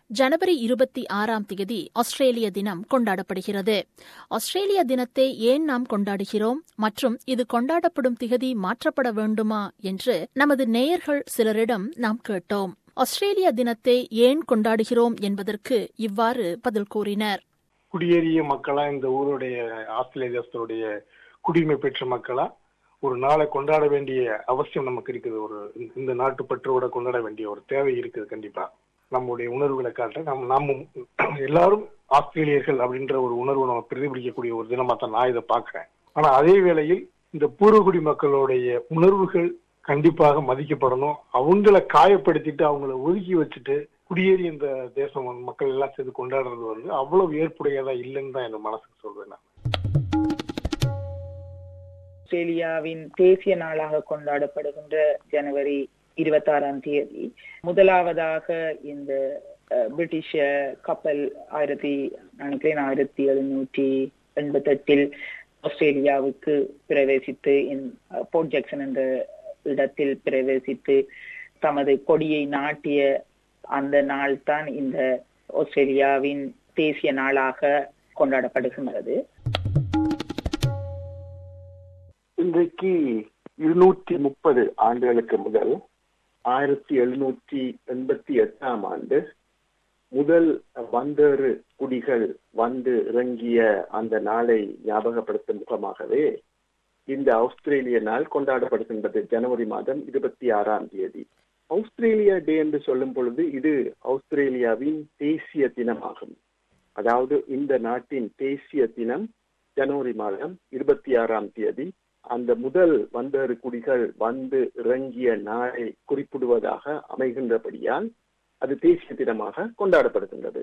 ஜனவரி இருபத்தி ஆறாம் தேதி ஆஸ்திரேலிய தினம் கொண்டாடப்படுகிறது ஆஸ்திரேலிய தினத்தை ஏன் நாம் கொண்டாடுகிறோம் மற்றும் இது கொண்டாடப்படும் திகதி மாற்றப்பட வேண்டுமா என்று நமது நேயர்கள் சிலரிடம் நாம் கேட்டோம் ஆஸ்திரேலிய தினத்தை ஏன் கொண்டாடுகிறோம் என்பதற்கு இவ்வாறு பதில் கூறினர் குடியேறிய மக்களா இந்த ஊருடைய ஆஸ்திரேலிய தேசத்துடைய குடியுரிமை பெற்ற மக்களா ஒரு நாளை கொண்டாட வேண்டிய அவசியம் நமக்கு இருக்குது ஒரு இந்த நாட்டு பற்றோட கொண்டாட வேண்டிய ஒரு தேவை இருக்குது கண்டிப்பா நம்முடைய உணர்வுகளை காட்ட நம்ம நாமும் எல்லாரும் ஆஸ்திரேலியர்கள் அப்படின்ற ஒரு உணர்வு நம்ம பிரதிபலிக்கக்கூடிய ஒரு தினமா தான் நான் இதை பாக்குறேன் ஆனா அதே வேளையில் இந்த பூர்வகுடி மக்களுடைய உணர்வுகள் கண்டிப்பாக மதிக்கப்படணும் அவங்கள காயப்படுத்திட்டு அவங்கள ஒதுக்கி வச்சுட்டு குடியேறி இந்த தேசம் மக்கள் எல்லாம் சேர்ந்து கொண்டாடுறது வந்து அவ்வளவு ஏற்புடையதா இல்லைன்னு தான் என் மனசுக்கு சொல்வேன் நான் ஆஸ்திரேலியாவின் தேசிய நாளாக கொண்டாடப்படுகின்ற ஜனவரி இருபத்தி ஆறாம் தேதி முதலாவதாக இந்த பிரிட்டிஷ கப்பல் ஆயிரத்தி நினைக்கிறேன் ஆயிரத்தி எழுநூற்றி எண்பத்தி எட்டில் ஆஸ்திரேலியாவுக்கு பிரவேசித்து போர்ட் ஜாக்சன் என்ற இடத்தில் பிரவேசித்து தமது கொடியை நாட்டிய அந்த நாள் தான் இந்த ஆஸ்திரேலியாவின் தேசிய நாளாக கொண்டாடப்படுகின்றது இன்றைக்கு இருநூற்றி முப்பது ஆண்டுகளுக்கு முதல் ஆயிரத்தி எழுநூற்றி எண்பத்தி எட்டாம் ஆண்டு முதல் வந்தேறு குடிகள் வந்து இறங்கிய அந்த நாளை ஞாபகப்படுத்தும் முகமாகவே இந்த ஆஸ்திரேலிய நாள் கொண்டாடப்படுகின்றது ஜனவரி மாதம் இருபத்தி ஆறாம் தேதி ஆஸ்திரேலியா டே என்று சொல்லும் பொழுது இது ஆஸ்திரேலியாவின் தேசிய தினமாகும் அதாவது இந்த நாட்டின் தேசிய தினம் ஜனவரி மாதம் இருபத்தி ஆறாம் தேதி அந்த முதல் வந்தேறு குடிகள் வந்து இறங்கிய நாளை குறிப்பிடுவதாக அமைகின்றபடியால் அது தேசிய தினமாக கொண்டாடப்படுகின்றது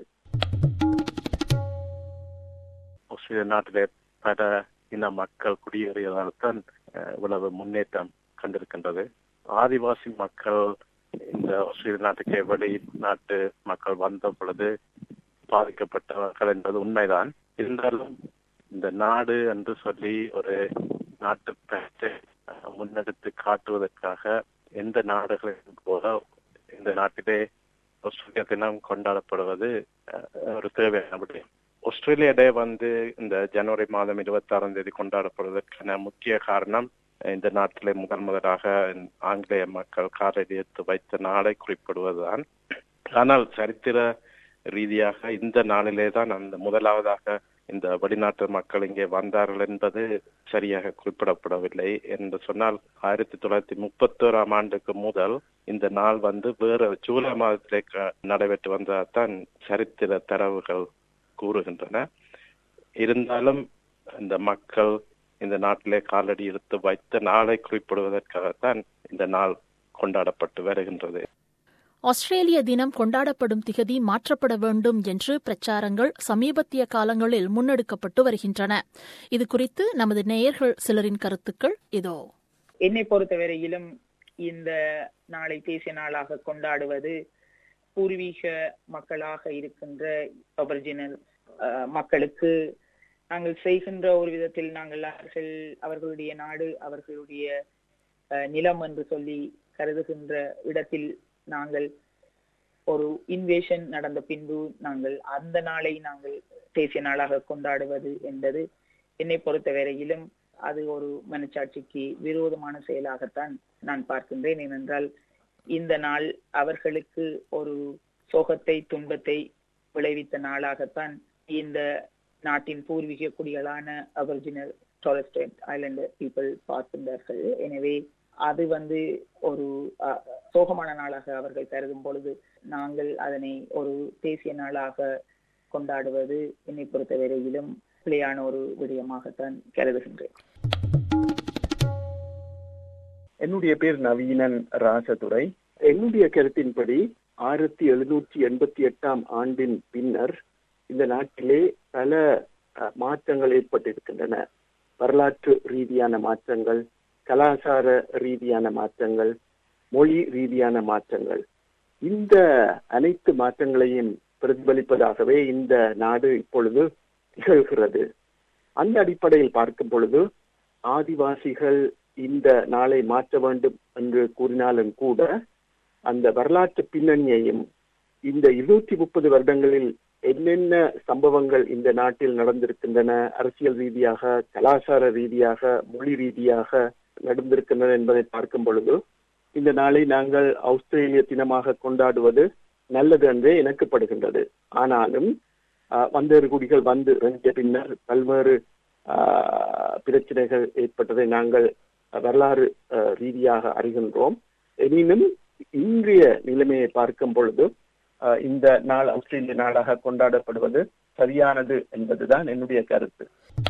ஆஸ்திரேலிய நாட்டிலே பல இன மக்கள் குடியேறியதால் தான் இவ்வளவு முன்னேற்றம் கண்டிருக்கின்றது ஆதிவாசி மக்கள் இந்த ஆஸ்திரேலிய நாட்டுக்கு வெளி நாட்டு மக்கள் வந்த பொழுது பாதிக்கப்பட்டவர்கள் என்பது உண்மைதான் இருந்தாலும் இந்த நாடு என்று சொல்லி ஒரு நாட்டு பேச்சை முன்னெடுத்து காட்டுவதற்காக எந்த நாடுகளின் போல இந்த நாட்டிலே ஆஸ்திரேலியா தினம் கொண்டாடப்படுவது ஒரு தேவையான விடயம் ஆஸ்திரேலியா டே வந்து இந்த ஜனவரி மாதம் இருபத்தி ஆறாம் தேதி கொண்டாடப்படுவதற்கான முக்கிய காரணம் இந்த நாட்டிலே முதல் முதலாக ஆங்கிலேய மக்கள் காலடி எடுத்து வைத்த நாளை குறிப்பிடுவதுதான் ஆனால் சரித்திர ரீதியாக இந்த நாளிலே தான் அந்த முதலாவதாக இந்த வெளிநாட்டு மக்கள் இங்கே வந்தார்கள் என்பது சரியாக குறிப்பிடப்படவில்லை என்று சொன்னால் ஆயிரத்தி தொள்ளாயிரத்தி முப்பத்தோராம் ஆண்டுக்கு முதல் இந்த நாள் வந்து வேற ஜூலை மாதத்திலே நடைபெற்று வந்ததான் சரித்திர தரவுகள் கூறுகின்றன இருந்தாலும் இந்த மக்கள் இந்த நாட்டிலே காலடி எடுத்து வைத்த நாளை குறிப்பிடுவதற்காகத்தான் இந்த நாள் கொண்டாடப்பட்டு வருகின்றது ஆஸ்திரேலிய தினம் கொண்டாடப்படும் திகதி மாற்றப்பட வேண்டும் என்று பிரச்சாரங்கள் சமீபத்திய காலங்களில் முன்னெடுக்கப்பட்டு வருகின்றன இது குறித்து நமது நேயர்கள் சிலரின் கருத்துக்கள் இதோ என்னை பொறுத்தவரையிலும் இந்த நாளை தேசிய நாளாக கொண்டாடுவது பூர்வீக மக்களாக இருக்கின்ற ஒரிஜினல் மக்களுக்கு நாங்கள் செய்கின்ற ஒரு விதத்தில் நாங்கள் அவர்கள் அவர்களுடைய நாடு அவர்களுடைய நிலம் என்று சொல்லி கருதுகின்ற இடத்தில் நாங்கள் ஒரு இன்வேஷன் நடந்த பின்பு நாங்கள் அந்த நாளை நாங்கள் தேசிய நாளாக கொண்டாடுவது என்பது என்னை பொறுத்த வரையிலும் அது ஒரு மனச்சாட்சிக்கு விரோதமான செயலாகத்தான் நான் பார்க்கின்றேன் ஏனென்றால் இந்த நாள் அவர்களுக்கு ஒரு சோகத்தை துன்பத்தை விளைவித்த நாளாகத்தான் இந்த நாட்டின் பூர்வீக குடிகளான அபர்ஜினல் டாரஸ்டேட் ஐலண்ட் பீப்புள் பார்க்கின்றார்கள் எனவே அது வந்து ஒரு சோகமான நாளாக அவர்கள் கருதும் பொழுது நாங்கள் அதனை ஒரு தேசிய நாளாக கொண்டாடுவது என்னை பொறுத்தவரையிலும் பிழையான ஒரு விடயமாகத்தான் கருதுகின்றேன் என்னுடைய பேர் நவீனன் ராசதுரை என்னுடைய கருத்தின்படி ஆயிரத்தி எழுநூற்றி எண்பத்தி எட்டாம் ஆண்டின் பின்னர் இந்த நாட்டிலே பல மாற்றங்கள் ஏற்பட்டிருக்கின்றன வரலாற்று ரீதியான மாற்றங்கள் கலாச்சார ரீதியான மாற்றங்கள் மொழி ரீதியான மாற்றங்கள் இந்த அனைத்து மாற்றங்களையும் பிரதிபலிப்பதாகவே இந்த நாடு இப்பொழுது திகழ்கிறது அந்த அடிப்படையில் பார்க்கும் பொழுது ஆதிவாசிகள் இந்த நாளை மாற்ற வேண்டும் என்று கூறினாலும் கூட அந்த வரலாற்று பின்னணியையும் இந்த இருநூத்தி முப்பது வருடங்களில் என்னென்ன சம்பவங்கள் இந்த நாட்டில் நடந்திருக்கின்றன அரசியல் ரீதியாக கலாச்சார ரீதியாக மொழி ரீதியாக நடந்திருக்கின்றன என்பதை பார்க்கும் பொழுது இந்த நாளை நாங்கள் ஆஸ்திரேலிய தினமாக கொண்டாடுவது நல்லது என்றே எனக்குப்படுகின்றது ஆனாலும் வந்தேறு குடிகள் வந்து இறங்கிய பின்னர் பல்வேறு பிரச்சனைகள் ஏற்பட்டதை நாங்கள் வரலாறு ரீதியாக அறிகின்றோம் எனினும் இன்றைய நிலைமையை பார்க்கும் பொழுது இந்த நாள் ஆஸ்திரேலிய நாளாக கொண்டாடப்படுவது சரியானது என்பதுதான் என்னுடைய கருத்து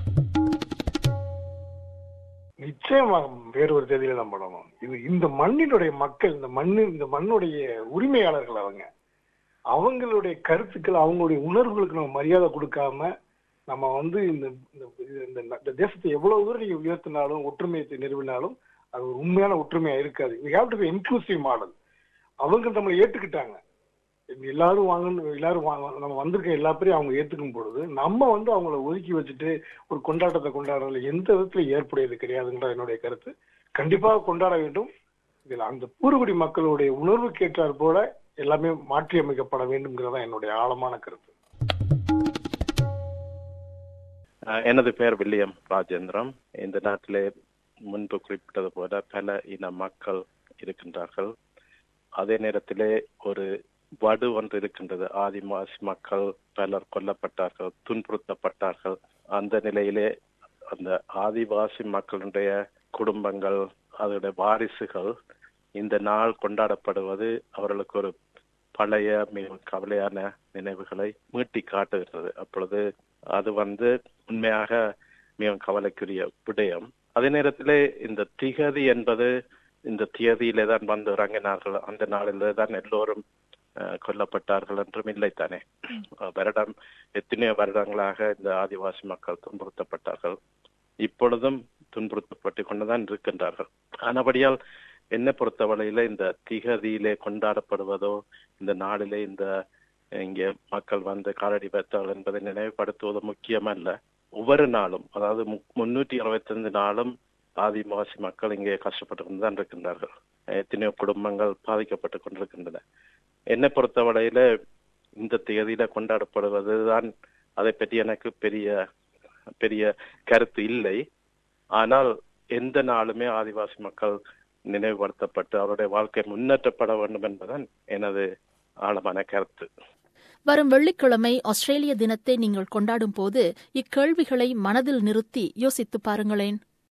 நிச்சயமா வேறொரு தேதியில நம்ம பண்ணணும் இது இந்த மண்ணினுடைய மக்கள் இந்த மண்ணு இந்த மண்ணுடைய உரிமையாளர்கள் அவங்க அவங்களுடைய கருத்துக்கள் அவங்களுடைய உணர்வுகளுக்கு நம்ம மரியாதை கொடுக்காம நம்ம வந்து இந்த இந்த தேசத்தை எவ்வளவு தூரம் நீங்க உயர்த்தினாலும் ஒற்றுமையை நிறுவினாலும் அது ஒரு உண்மையான ஒற்றுமையா இருக்காது we have to be inclusive model அவங்க நம்மளை ஏற்றுக்கிட்டாங்க எல்லாரும் வாங்க எல்லாரும் நம்ம வந்திருக்க எல்லா பேரையும் அவங்க ஏத்துக்கும் பொழுது நம்ம வந்து அவங்கள ஒதுக்கி வச்சுட்டு ஒரு கொண்டாட்டத்தை கொண்டாடுறதுல எந்த விதத்துல ஏற்புடையது கிடையாதுன்ற என்னுடைய கருத்து கண்டிப்பாக கொண்டாட வேண்டும் இதுல அந்த பூர்வகுடி மக்களுடைய உணர்வுக்கு ஏற்றார் போல எல்லாமே மாற்றி அமைக்கப்பட வேண்டும்ங்கிறதா என்னுடைய ஆழமான கருத்து எனது பெயர் வில்லியம் ராஜேந்திரம் இந்த நாட்டிலே முன்பு குறிப்பிட்டது போல பல இன மக்கள் இருக்கின்றார்கள் அதே நேரத்திலே ஒரு வடு ஒன்று இருக்கின்றது ஆதிவாசி மக்கள் பலர் கொல்லப்பட்டார்கள் துன்புறுத்தப்பட்டார்கள் அந்த நிலையிலே அந்த ஆதிவாசி மக்களுடைய குடும்பங்கள் அதனுடைய வாரிசுகள் இந்த நாள் கொண்டாடப்படுவது அவர்களுக்கு ஒரு பழைய மிகவும் கவலையான நினைவுகளை மீட்டி காட்டுகிறது அப்பொழுது அது வந்து உண்மையாக மிகவும் கவலைக்குரிய விடயம் அதே நேரத்திலே இந்த திகதி என்பது இந்த தியதியிலே தான் வந்து இறங்கினார்கள் அந்த நாளிலே தான் எல்லோரும் கொல்லப்பட்டார்கள் என்றும் இல்லை தானே வருடம் எத்தனையோ வருடங்களாக இந்த ஆதிவாசி மக்கள் துன்புறுத்தப்பட்டார்கள் இப்பொழுதும் துன்புறுத்தப்பட்டு கொண்டுதான் இருக்கின்றார்கள் ஆனபடியால் என்னை பொறுத்தவரையில இந்த திகதியிலே கொண்டாடப்படுவதோ இந்த நாளிலே இந்த இங்கே மக்கள் வந்து காலடி வைத்தார்கள் என்பதை நினைவுபடுத்துவது முக்கியமல்ல ஒவ்வொரு நாளும் அதாவது முன்னூற்றி அறுபத்தி ஐந்து நாளும் ஆதிவாசி மக்கள் இங்கே கஷ்டப்பட்டு கொண்டுதான் இருக்கின்றார்கள் எத்தனையோ குடும்பங்கள் பாதிக்கப்பட்டு கொண்டிருக்கின்றன என்னை பொறுத்தவரையில இந்த தேதியில கொண்டாடப்படுவதுதான் அதை பற்றி எனக்கு பெரிய பெரிய கருத்து இல்லை ஆனால் எந்த நாளுமே ஆதிவாசி மக்கள் நினைவுபடுத்தப்பட்டு அவருடைய வாழ்க்கை முன்னேற்றப்பட வேண்டும் என்பதுதான் எனது ஆழமான கருத்து வரும் வெள்ளிக்கிழமை ஆஸ்திரேலிய தினத்தை நீங்கள் கொண்டாடும் போது இக்கேள்விகளை மனதில் நிறுத்தி யோசித்து பாருங்களேன்